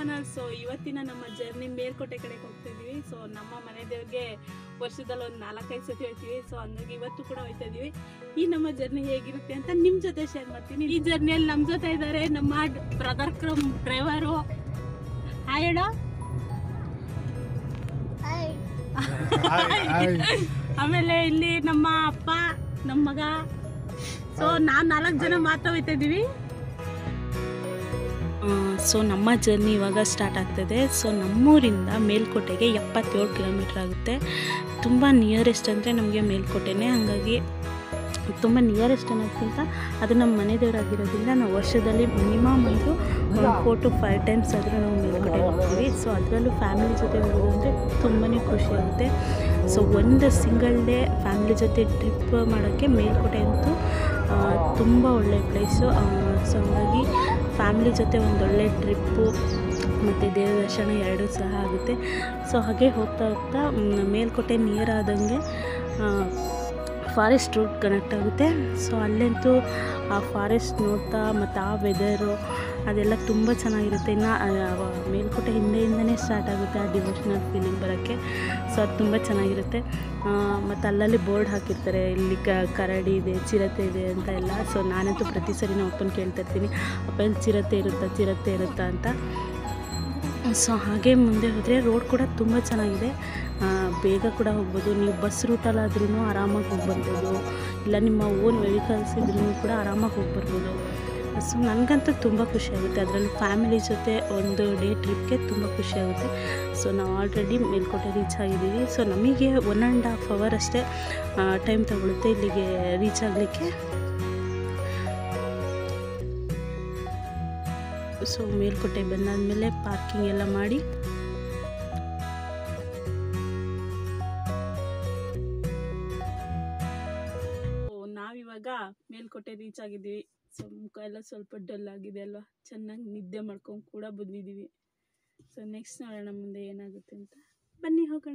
Channel so ಇವತ್ತಿನ ನಮ್ಮ journey Melkote ಕಡೆಗೆ ಹೋಗ್ತಾ ಇದೀವಿ ಸೊ ನಮ್ಮ ಮನೆ ದೇವ್ರಿಗೆ ವರ್ಷದಲ್ಲಿ ಒಂದು ನಾಲ್ಕೈದು ಸತಿ ಹೋಗ್ತೀವಿ ಸೊ ಹಂಗಾಗಿ ಇವತ್ತು ಕೂಡ ಹೋಗ್ತಾ ಇದೀವಿ ಈ ನಮ್ಮ ಜರ್ನಿ ಹೇಗಿರುತ್ತೆ ಅಂತ ನಿಮ್ಮ ಜೊತೆ ಶೇರ್ ಮಾಡ್ತೀನಿ ಈ ಜರ್ನಿಯಲ್ಲಿ ನಮ್ಮ ಜೊತೆ ಇದ್ದಾರೆ ನಮ್ಮ ಬ್ರದರ್ ಕ್ರಮ್ ಡ್ರೈವರು ಹಾಯ್ ಹೇಳೋ ಆಮೇಲೆ ಇಲ್ಲಿ ನಮ್ಮ ಅಪ್ಪ ನಮ್ಮ ಮಗ ಸೊ ನಾವು ನಾಲ್ಕು ಜನ ಮಾತ್ರ ಹೋಗ್ತಾ ಇದೀವಿ ಸೊ ನಮ್ಮ ಜರ್ನಿ ಇವಾಗ ಸ್ಟಾರ್ಟ್ ಆಗ್ತದೆ ಸೊ ನಮ್ಮೂರಿಂದ ಮೇಲ್ಕೋಟೆಗೆ ಎಪ್ಪತ್ತೇಳು ಕಿಲೋಮೀಟ್ರ್ ಆಗುತ್ತೆ ತುಂಬ ನಿಯರೆಸ್ಟ್ ಅಂದರೆ ನಮಗೆ ಮೇಲ್ಕೋಟೆನೇ ಹಾಗಾಗಿ ತುಂಬ ನಿಯರೆಸ್ಟ್ ಅನ್ನೋದಕ್ಕಿಂತ ಅದು ನಮ್ಮ ಮನೆ ದೇವರಾಗಿರೋದ್ರಿಂದ ನಾವು ವರ್ಷದಲ್ಲಿ ಮಿನಿಮಮ್ ಒಂದು ಫೋರ್ ಟು ಫೈವ್ ಟೈಮ್ಸ್ ಆದರೂ ನಾವು ಮೇಲ್ಕೋಟೆಗೆ ಹೋಗ್ತೀವಿ ಸೊ ಅದರಲ್ಲೂ ಫ್ಯಾಮಿಲಿ ಜೊತೆ ಹೋಗೋದು ಅಂದರೆ ತುಂಬಾ ಖುಷಿ ಆಗುತ್ತೆ ಸೊ ಒಂದು ಸಿಂಗಲ್ ಡೇ ಫ್ಯಾಮಿಲಿ ಜೊತೆ ಟ್ರಿಪ್ ಮಾಡೋಕ್ಕೆ ಮೇಲ್ಕೋಟೆ ಅಂತೂ ಆ, ತುಂಬ ಒಳ್ಳೆ ಪ್ಲೇಸು ಸೊ ಹಾಗಾಗಿ ಫ್ಯಾಮಿಲಿ ಜೊತೆ ಒಂದೊಳ್ಳೆ ಟ್ರಿಪ್ಪು ಮತ್ತು ದೇವ ದರ್ಶನ ಎರಡೂ ಸಹ ಆಗುತ್ತೆ ಸೊ ಹಾಗೆ ಹೋಗ್ತಾ ಹೋಗ್ತಾ ಮ್, ಮೇಲ್ಕೋಟೆ ನಿಯರ್ ಆದಂಗೆ ಫಾರೆಸ್ಟ್ ರೂಟ್ ಕನೆಕ್ಟ್ ಆಗುತ್ತೆ ಸೊ ಅಲ್ಲಂತೂ ಆ ಫಾರೆಸ್ಟ್ ನೋಡ್ತಾ ಮತ್ತು ಆ ವೆದರು ಅದೆಲ್ಲ ತುಂಬ ಚೆನ್ನಾಗಿರುತ್ತೆ ಇನ್ನು ಆ ಮೇಲ್ಕೋಟೆ ಹಿಂದೆಯಿಂದನೇ ಸ್ಟಾರ್ಟ್ ಆಗುತ್ತೆ ಆ ಡಿವೋಷನಲ್ ಫೀಲಿಂಗ್ ಬರೋಕ್ಕೆ ಸೊ ಅದು ತುಂಬ ಚೆನ್ನಾಗಿರುತ್ತೆ ಮತ್ತು ಅಲ್ಲಲ್ಲಿ ಬೋರ್ಡ್ ಹಾಕಿರ್ತಾರೆ ಇಲ್ಲಿ ಕ ಕರಡಿ ಇದೆ ಚಿರತೆ ಇದೆ ಅಂತ ಎಲ್ಲ ಸೊ ನಾನಂತೂ ಪ್ರತಿ ಸರಿ ನಮ್ಮ ಅಪ್ಪನ ಕೇಳ್ತಾ ಇರ್ತೀನಿ ಅಪ್ಪ ಇಲ್ಲಿ ಚಿರತೆ ಇರುತ್ತಾ ಚಿರತೆ ಇರುತ್ತಾ ಅಂತ ಸೊ ಹಾಗೆ ಮುಂದೆ ಹೋದರೆ ರೋಡ್ ಕೂಡ ತುಂಬ ಚೆನ್ನಾಗಿದೆ ಆ, ಬೇಗ ಕೂಡ ಹೋಗ್ಬೋದು ನೀವು ಬಸ್ ರೂಟಲ್ಲಾದ್ರೂ ಆರಾಮಾಗಿ ಹೋಗಿ ಬರ್ಬೋದು ಇಲ್ಲ ನಿಮ್ಮ ಓನ್ ವೆಹಿಕಲ್ಸ್ ಇದ್ರೂ ಕೂಡ ಆರಾಮಾಗಿ ಹೋಗಿ ಬರ್ಬೋದು ಸೊ ನನಗಂತೂ ತುಂಬ ಖುಷಿಯಾಗುತ್ತೆ ಅದರಲ್ಲೂ ಫ್ಯಾಮಿಲಿ ಜೊತೆ ಒಂದು ಡೇ ಟ್ರಿಪ್ಗೆ ತುಂಬ ಖುಷಿಯಾಗುತ್ತೆ ಸೊ ನಾವು ಆಲ್ರೆಡಿ ಮೇಲ್ಕೋಟೆ ರೀಚ್ ಆಗಿದ್ದೀವಿ ಸೊ ನಮಗೆ ಒನ್ ಆ್ಯಂಡ್ ಹಾಫ್ ಅವರ್ ಅಷ್ಟೇ ಟೈಮ್ ತಗೊಳುತ್ತೆ ಇಲ್ಲಿಗೆ ರೀಚ್ ಆಗಲಿಕ್ಕೆ ಸೊ ಮೇಲ್ಕೋಟೆ ಬಂದಾದಮೇಲೆ ಪಾರ್ಕಿಂಗ್ ಎಲ್ಲ ಮಾಡಿ ಓ, ನಾವಿವಾಗ ಮೇಲ್ಕೋಟೆ ರೀಚ್ ಆಗಿದ್ದೀವಿ ಸೊ ಮುಖ ಎಲ್ಲ ಸ್ವಲ್ಪ ಡಲ್ ಆಗಿದೆ ಅಲ್ವಾ ಚೆನ್ನಾಗಿ ನಿದ್ದೆ ಮಾಡ್ಕೊಂಡು ಕೂಡ ಬಂದಿದ್ದೀವಿ ಸೊ ನೆಕ್ಸ್ಟ್ ನೋಡೋಣ ಮುಂದೆ ಏನಾಗುತ್ತೆ ಅಂತ ಬನ್ನಿ ಹೋಗೋಣ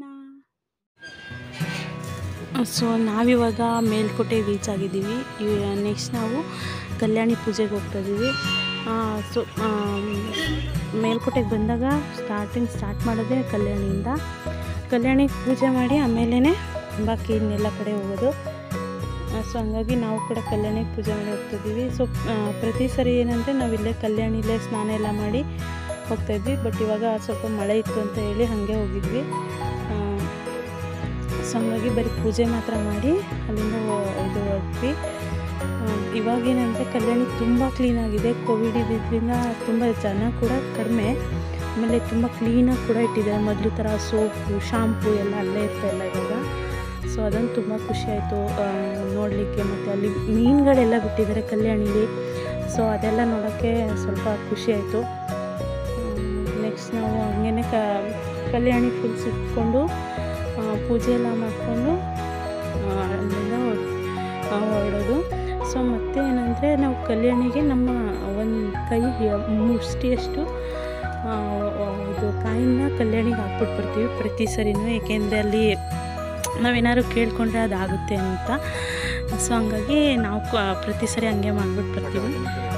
ಸೊ ನಾವಿವಾಗ ಮೇಲ್ಕೋಟೆ ರೀಚ್ ಆಗಿದ್ದೀವಿ ನೆಕ್ಸ್ಟ್ ನಾವು ಕಲ್ಯಾಣಿ ಪೂಜೆಗೆ ಹೋಗ್ತಾ ಇದ್ದೀವಿ ಸೊ ಮೇಲ್ಕೋಟೆಗೆ ಬಂದಾಗ ಸ್ಟಾರ್ಟಿಂಗ್ ಸ್ಟಾರ್ಟ್ ಮಾಡೋದೇ ಕಲ್ಯಾಣಿಯಿಂದ ಕಲ್ಯಾಣಿ ಪೂಜೆ ಮಾಡಿ ಆಮೇಲೆ ಬಾಕಿ ಇನ್ನೆಲ್ಲ ಕಡೆ ಹೋಗೋದು ಸೊ ಹಂಗಾಗಿ ನಾವು ಕೂಡ ಕಲ್ಯಾಣಿ ಪೂಜೆ ಮಾಡಿ ಹೋಗ್ತಿದ್ದೀವಿ ಸೊ ಪ್ರತಿ ಸರಿ ಏನಂದರೆ ನಾವಿಲ್ಲೇ ಕಲ್ಯಾಣಿಲೇ ಸ್ನಾನ ಎಲ್ಲ ಮಾಡಿ ಹೋಗ್ತಾಯಿದ್ವಿ ಬಟ್ ಇವಾಗ ಸ್ವಲ್ಪ ಮಳೆ ಇತ್ತು ಅಂತ ಹೇಳಿ ಹಾಗೆ ಹೋಗಿದ್ವಿ ಆ, ಸೊ ಹಂಗಾಗಿ ಬರೀ ಪೂಜೆ ಮಾತ್ರ ಮಾಡಿ ಅಲ್ಲಿಂದ ಹೋ- ಇದು ಹೊರಟ್ವಿ ಇವಾಗೇನಂದರೆ ಕಲ್ಯಾಣಿ ತುಂಬ ಕ್ಲೀನಾಗಿದೆ ಕೋವಿಡ್ ಇದ್ದಿದ್ದರಿಂದ ತುಂಬ ಜನ ಕೂಡ ಕಡಿಮೆ ಆಮೇಲೆ ತುಂಬ ಕ್ಲೀನಾಗಿ ಕೂಡ ಇಟ್ಟಿದ್ದಾರೆ ಮೊದಲು ಥರ ಸೋಪು ಶಾಂಪು ಎಲ್ಲ ಅಲ್ಲೇ ಇರ್ತಾಯಿಲ್ಲ ಇವಾಗ ಸೊ ಅದೊಂದು ತುಂಬ ಖುಷಿ ಆಯಿತು ನೋಡಲಿಕ್ಕೆ ಮತ್ತು ಅಲ್ಲಿ ಮೀನುಗಳೆಲ್ಲ ಬಿಟ್ಟಿದ್ದಾರೆ ಕಲ್ಯಾಣಿಲಿ ಸೊ ಅದೆಲ್ಲ ನೋಡೋಕ್ಕೆ ಸ್ವಲ್ಪ ಖುಷಿ ಆಯಿತು ನೆಕ್ಸ್ಟ್ ನಾವು ಹಂಗೇ ಕ ಕಲ್ಯಾಣಿ ಫುಲ್ ಸುತ್ಕೊಂಡು ಆ, ಪೂಜೆ ಎಲ್ಲ ಮಾಡಿಕೊಂಡು ಅಲ್ಲಿಂದ ಹೊರ್- ಆ, ಹೊರಡೋದು ಸೊ ಮತ್ತೆ ಏನಂದರೆ ನಾವು ಕಲ್ಯಾಣಿಗೆ ನಮ್ಮ ಒಂದು ಕೈ ಮುಷ್ಟಿಯಷ್ಟು ಆ, ಇದು ಕಾಯಿನ ಕಲ್ಯಾಣಿಗೆ ಹಾಕ್ಬಿಟ್ಟು ಬರ್ತೀವಿ ಪ್ರತಿ ಸರಿನೂ ಏಕೆಂದರೆ ಅಲ್ಲಿ ನಾವೇನಾದ್ರು ಕೇಳ್ಕೊಂಡ್ರೆ ಅದಾಗುತ್ತೆ ಅಂತ ಸೊ ಹಂಗಾಗಿ ನಾವು ಕ- ಪ್ರತಿ ಸರಿ ಹಂಗೆ ಮಾಡ್ಬಿಟ್ಟು ಬರ್ತೀವಿ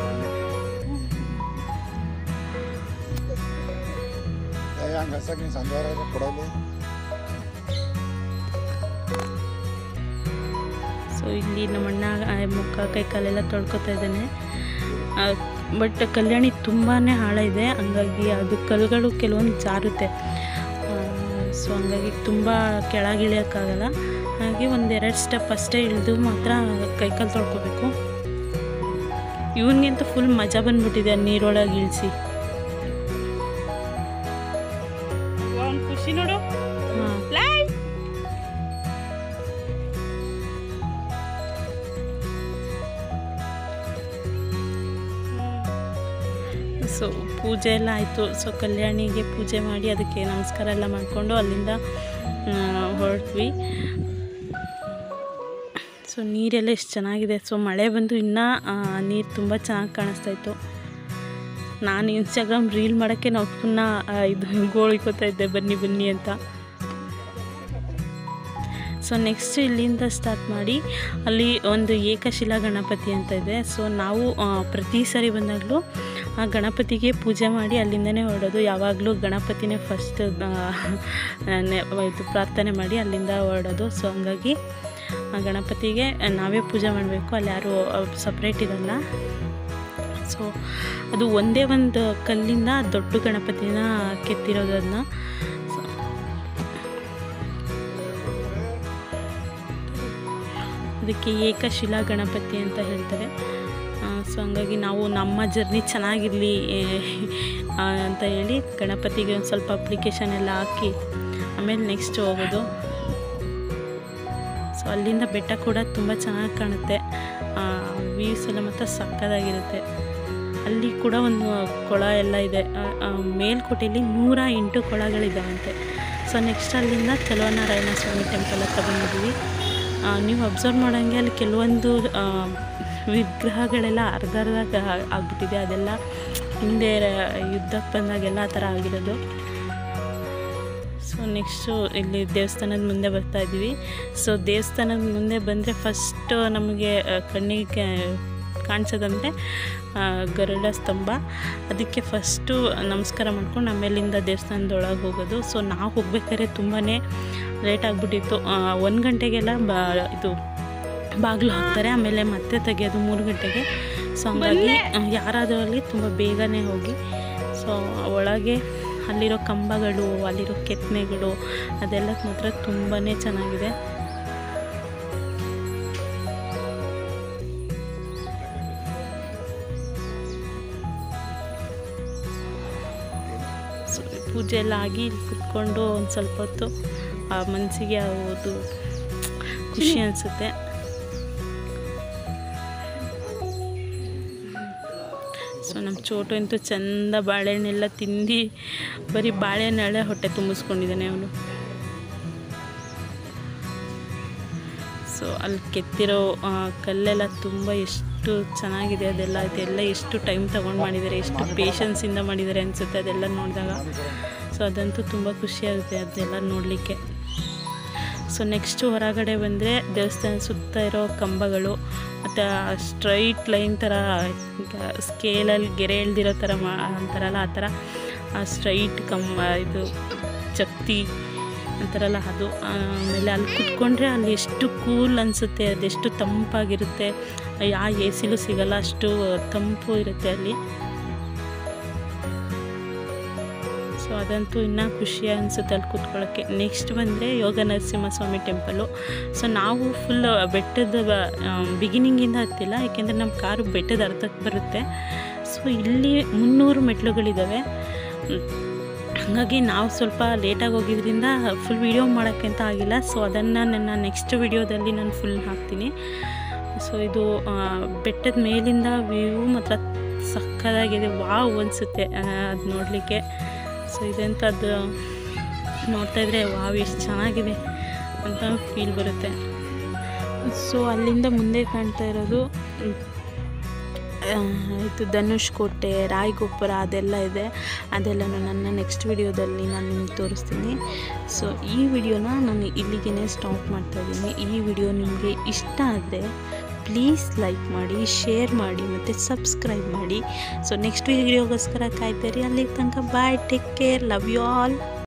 ಹಂಗೆ ಹಸಕ್ಕೆ ನೀನು ಸಂಧ್ಯಾರ ಕೊಡೋದು ಸೊ ಇಲ್ಲಿ ನಮ್ಮಣ್ಣ ಆ, ಮುಖ ಕೈ ಕಾಲೆಲ್ಲ ತೊಳ್ಕೊತಾ ಇದ್ದಾನೆ ಬಟ್ ಕಲ್ಯಾಣಿ ತುಂಬಾ ಆಳ ಇದೆ ಹಂಗಾಗಿ ಅದು ಕಲ್ಲುಗಳು ಕೆಲವೊಂದು ಜಾರುತ್ತೆ ಸೊ ಹಂಗಾಗಿ ತುಂಬ ಕೆಳಗಿಳಿಯೋಕ್ಕಾಗಲ್ಲ ಹಾಗೆ ಒಂದೆರಡು ಸ್ಟೆಪ್ ಅಷ್ಟೇ ಇಳಿದು ಮಾತ್ರ ಕೈಕಾಲು ತೊಳ್ಕೊಬೇಕು ಇವನಿಗಂತೂ ಫುಲ್ ಮಜಾ ಬಂದ್ಬಿಟ್ಟಿದೆ ನೀರೊಳಗೆ ಇಳಿಸಿ ಖುಷಿ ನೋಡು ಹಾಂ ಸೊ ಪೂಜೆ ಎಲ್ಲ ಆಯಿತು ಸೊ ಕಲ್ಯಾಣಿಗೆ ಪೂಜೆ ಮಾಡಿ ಅದಕ್ಕೆ ನಮಸ್ಕಾರ ಎಲ್ಲ ಮಾಡಿಕೊಂಡು ಅಲ್ಲಿಂದ ಹೊರಟ್ವಿ ಸೊ ನೀರೆಲ್ಲ ಎಷ್ಟು ಚೆನ್ನಾಗಿದೆ ಸೊ ಮಳೆ ಬಂದು ಇನ್ನೂ ನೀರು ತುಂಬ ಚೆನ್ನಾಗಿ ಕಾಣಿಸ್ತಾ ಇತ್ತು ನಾನು ಇನ್ಸ್ಟಾಗ್ರಾಮ್ ರೀಲ್ ಮಾಡೋಕ್ಕೆ ನಾವು ಪುನಃ ಆ, ಇದು ಗೋಳಿಕೋತಾ ಇದ್ದೆ ಬನ್ನಿ ಬನ್ನಿ ಅಂತ ಸೊ ನೆಕ್ಸ್ಟ್ ಇಲ್ಲಿಂದ ಸ್ಟಾರ್ಟ್ ಮಾಡಿ ಅಲ್ಲಿ ಒಂದು ಏಕಶಿಲಾ ಗಣಪತಿ ಅಂತ ಇದೆ ಸೊ ನಾವು ಆ, ಪ್ರತಿ ಸರಿ ಬಂದಾಗಲೂ ಆ ಗಣಪತಿಗೆ ಪೂಜೆ ಮಾಡಿ ಅಲ್ಲಿಂದನೇ ಹೊರಡೋದು ಯಾವಾಗಲೂ ಗಣಪತಿನೇ ಫಸ್ಟ್ ಇದು ಪ್ರಾರ್ಥನೆ ಮಾಡಿ ಅಲ್ಲಿಂದ ಹೊರಡೋದು ಸೊ ಹಂಗಾಗಿ ಆ ಗಣಪತಿಗೆ ನಾವೇ ಪೂಜೆ ಮಾಡಬೇಕು ಅಲ್ಲಿ ಯಾರು ಸಪ್ರೇಟ್ ಇರಲ್ಲ ಸೊ ಅದು ಒಂದೇ ಒಂದು ಕಲ್ಲಿಂದ ದೊಡ್ಡ ಗಣಪತಿನ ಕೆತ್ತಿರೋದನ್ನ ಸೊ ಅದಕ್ಕೆ ಏಕಶಿಲಾ ಗಣಪತಿ ಅಂತ ಹೇಳ್ತಾರೆ ಸೊ ಹಂಗಾಗಿ ನಾವು ನಮ್ಮ ಜರ್ನಿ ಚೆನ್ನಾಗಿರಲಿ ಅಂತ ಹೇಳಿ ಗಣಪತಿಗೆ ಒಂದು ಸ್ವಲ್ಪ ಅಪ್ಲಿಕೇಶನ್ ಎಲ್ಲ ಹಾಕಿ ಆಮೇಲೆ ನೆಕ್ಸ್ಟ್ ಹೋಗೋದು ಸೊ ಅಲ್ಲಿಂದ ಬೆಟ್ಟ ಕೂಡ ತುಂಬ ಚೆನ್ನಾಗಿ ಕಾಣುತ್ತೆ ವ್ಯೂಸ್ ಎಲ್ಲ ಮಾತ್ರ ಸಕ್ಕದಾಗಿರುತ್ತೆ ಅಲ್ಲಿ ಕೂಡ ಒಂದು ಕೊಳ ಎಲ್ಲ ಇದೆ ಆ, ಆ, ಮೇಲ್ಕೋಟೆಯಲ್ಲಿ ನೂರ ಎಂಟು ಕೊಳಗಳಿದ್ದಾವಂತೆ ಸೊ ನೆಕ್ಸ್ಟ್ ಅಲ್ಲಿಂದ ಚಲುವನಾರಾಯಣ ಸ್ವಾಮಿ ಟೆಂಪಲ್ ಹತ್ರ ಬಂದಿದ್ದೀವಿ ಆ, ನೀವು ಅಬ್ಸರ್ವ್ ಮಾಡೋಂಗೆ ಅಲ್ಲಿ ಕೆಲವೊಂದು ಆ, ವಿಗ್ರಹಗಳೆಲ್ಲ ಅರ್ಧ ಅರ್ಧ ಆಗ್ಬಿಟ್ಟಿದೆ ಅದೆಲ್ಲ ಹಿಂದೆ ಯುದ್ಧಕ್ಕೆ ಬಂದಾಗೆಲ್ಲ ಆ ಥರ ಆಗಿರೋದು ಸೊ ನೆಕ್ಸ್ಟು ಇಲ್ಲಿ ದೇವಸ್ಥಾನದ ಮುಂದೆ ಬರ್ತಾ ಇದ್ದೀವಿ ಸೊ ದೇವಸ್ಥಾನದ ಮುಂದೆ ಬಂದರೆ ಫಸ್ಟು ನಮಗೆ ಆ, ಕಣ್ಣಿಗೆ ಕಾಣಿಸೋದಂದರೆ ಗರುಡ ಸ್ತಂಭ ಅದಕ್ಕೆ ಫಸ್ಟು ನಮಸ್ಕಾರ ಮಾಡ್ಕೊಂಡು ಆಮೇಲಿಂದ ದೇವಸ್ಥಾನದೊಳಗೆ ಹೋಗೋದು ಸೊ ನಾವು ಹೋಗ್ಬೇಕಾದ್ರೆ ತುಂಬಾ ಲೇಟ್ ಆಗಿಬಿಟ್ಟಿತ್ತು ಒಂದು ಗಂಟೆಗೆಲ್ಲ ಬ ಇದು ಬಾಗಿಲು ಹಾಕ್ತಾರೆ ಆಮೇಲೆ ಮತ್ತೆ ತೆಗೆಯೋದು ಮೂರು ಗಂಟೆಗೆ ಸೊ ಹಂಗಾಗಿ ಆ, ಯಾರಾದರೂ ಅಲ್ಲಿ ತುಂಬ ಬೇಗನೆ ಹೋಗಿ ಸೊ ಒಳಗೆ ಅಲ್ಲಿರೋ ಕಂಬಗಳು ಅಲ್ಲಿರೋ ಕೆತ್ತನೆಗಳು ಅದೆಲ್ಲ ಮಾತ್ರ ತುಂಬಾ ಚೆನ್ನಾಗಿದೆ ಸೊ ಪೂಜೆ ಎಲ್ಲ ಆಗಿ ಇಲ್ಲಿ ಕುತ್ಕೊಂಡು ಒಂದು ಸ್ವಲ್ಪ ಹೊತ್ತು ಆ ಮನಸ್ಸಿಗೆ ಅದು ಖುಷಿ ಅನಿಸುತ್ತೆ ಸೊ ನಮ್ಮ ಚೋಟು ಅಂತೂ ಚಂದ ಬಾಳೆಹಣ್ಣೆಲ್ಲ ತಿಂದು ಬರೀ ಬಾಳೆಹಣ್ಣೆ ಹೊಟ್ಟೆ ತುಂಬಿಸ್ಕೊಂಡಿದ್ದಾನೆ ಅವನು ಸೊ ಅಲ್ಲಿ ಕೆತ್ತಿರೋ ಆ, ಕಲ್ಲೆಲ್ಲ ತುಂಬ ಎಷ್ಟು ಚೆನ್ನಾಗಿದೆ ಅದೆಲ್ಲ ಅದೆಲ್ಲ ಎಷ್ಟು ಟೈಮ್ ತೊಗೊಂಡು ಮಾಡಿದ್ದಾರೆ ಎಷ್ಟು ಪೇಷನ್ಸಿಂದ ಮಾಡಿದ್ದಾರೆ ಅನಿಸುತ್ತೆ ಅದೆಲ್ಲ ನೋಡಿದಾಗ ಸೊ ಅದಂತೂ ತುಂಬ ಖುಷಿಯಾಗುತ್ತೆ ಅದೆಲ್ಲ ನೋಡಲಿಕ್ಕೆ ಸೊ ನೆಕ್ಸ್ಟು ಹೊರಗಡೆ ಬಂದರೆ ದೇವಸ್ಥಾನ ಸುತ್ತ ಇರೋ ಕಂಬಗಳು ಮತ್ತು ಸ್ಟ್ರೈಟ್ ಲೈನ್ ಥರ ಸ್ಕೇಲಲ್ಲಿ ಗೆರೆ ಎಳ್ದಿರೋ ಥರ ಮಾ ಅಂತಾರಲ್ಲ ಆ ಥರ ಸ್ಟ್ರೈಟ್ ಕಂಬ ಇದು ಚಕ್ತಿ ಅಂತಾರಲ್ಲ ಅದು ಆಮೇಲೆ ಅಲ್ಲಿ ಕುತ್ಕೊಂಡ್ರೆ ಅಲ್ಲಿ ಎಷ್ಟು ಕೂಲ್ ಅನಿಸುತ್ತೆ ಅದೆಷ್ಟು ತಂಪಾಗಿರುತ್ತೆ ಯಾವ ಎ ಸಿಲೂ ಸಿಗಲ್ಲ ಅಷ್ಟು ತಂಪು ಇರುತ್ತೆ ಅಲ್ಲಿ ಸೊ ಅದಂತೂ ಇನ್ನೂ ಖುಷಿ ಅನಿಸುತ್ತೆ ಅಲ್ಲಿ ಕೂತ್ಕೊಳ್ಳೋಕ್ಕೆ ನೆಕ್ಸ್ಟ್ ಬಂದರೆ ಯೋಗ ನರಸಿಂಹಸ್ವಾಮಿ ಟೆಂಪಲ್ಲು ಸೊ ನಾವು ಫುಲ್ ಬೆಟ್ಟದ ಬಿಗಿನಿಂಗಿಂದ ಹತ್ತಿಲ್ಲ ಯಾಕೆಂದರೆ ನಮ್ಮ ಕಾರು ಬೆಟ್ಟದ ಅರ್ಧಕ್ಕೆ ಬರುತ್ತೆ ಸೊ ಇಲ್ಲಿ ಮುನ್ನೂರು ಮೆಟ್ಲುಗಳಿದ್ದಾವೆ ಹ್ಮ್. ಹಾಗಾಗಿ ನಾವು ಸ್ವಲ್ಪ ಲೇಟಾಗಿ ಹೋಗಿದ್ರಿಂದ ಫುಲ್ ವೀಡಿಯೋ ಮಾಡೋಕ್ಕೆ ಅಂತ ಆಗಿಲ್ಲ ಸೊ ಅದನ್ನು ನನ್ನ ನೆಕ್ಸ್ಟ್ ವಿಡಿಯೋದಲ್ಲಿ ನಾನು ಫುಲ್ ಹಾಕ್ತೀನಿ ಸೊ ಇದು ಆ, ಬೆಟ್ಟದ ಮೇಲಿಂದ ವ್ಯೂ ಮಾತ್ರ ಸಕ್ಕದಾಗಿದೆ ವಾವ್ ಅನಿಸುತ್ತೆ ಅದು ನೋಡಲಿಕ್ಕೆ ಸೊ ಇದೆಂಥದ್ದು ನೋಡ್ತಾ ಇದ್ರೆ ವಾವ್ ಎಷ್ಟು ಚೆನ್ನಾಗಿದೆ ಅಂತ ಫೀಲ್ ಬರುತ್ತೆ ಸೊ ಅಲ್ಲಿಂದ ಮುಂದೆ ಕಾಣ್ತಾ ಇರೋದು ಆ, ಇದು ಧನುಷ್ ಕೋಟೆ ರಾಯಗೊಪ್ಪರ ಅದೆಲ್ಲ ಇದೆ ಅದೆಲ್ಲನೂ ನನ್ನ ನೆಕ್ಸ್ಟ್ ವಿಡಿಯೋದಲ್ಲಿ ನಾನು ನಿಮ್ಗೆ ತೋರಿಸ್ತೀನಿ ಸೊ ಈ ವಿಡಿಯೋನ ನಾನು ಇಲ್ಲಿಗೆ ಸ್ಟಾಪ್ ಮಾಡ್ತಾ ಇದ್ದೀನಿ ಈ ವಿಡಿಯೋ ನಿಮಗೆ ಇಷ್ಟ ಆದರೆ ಪ್ಲೀಸ್ ಲೈಕ್ ಮಾಡಿ ಶೇರ್ ಮಾಡಿ ಮತ್ತು ಸಬ್ಸ್ಕ್ರೈಬ್ ಮಾಡಿ ಸೊ ನೆಕ್ಸ್ಟ್ ವಿಡಿಯೋಗೋಸ್ಕರ ಕಾಯ್ತೀರಿ ಅಲ್ಲಿ ತನಕ bye take care love you all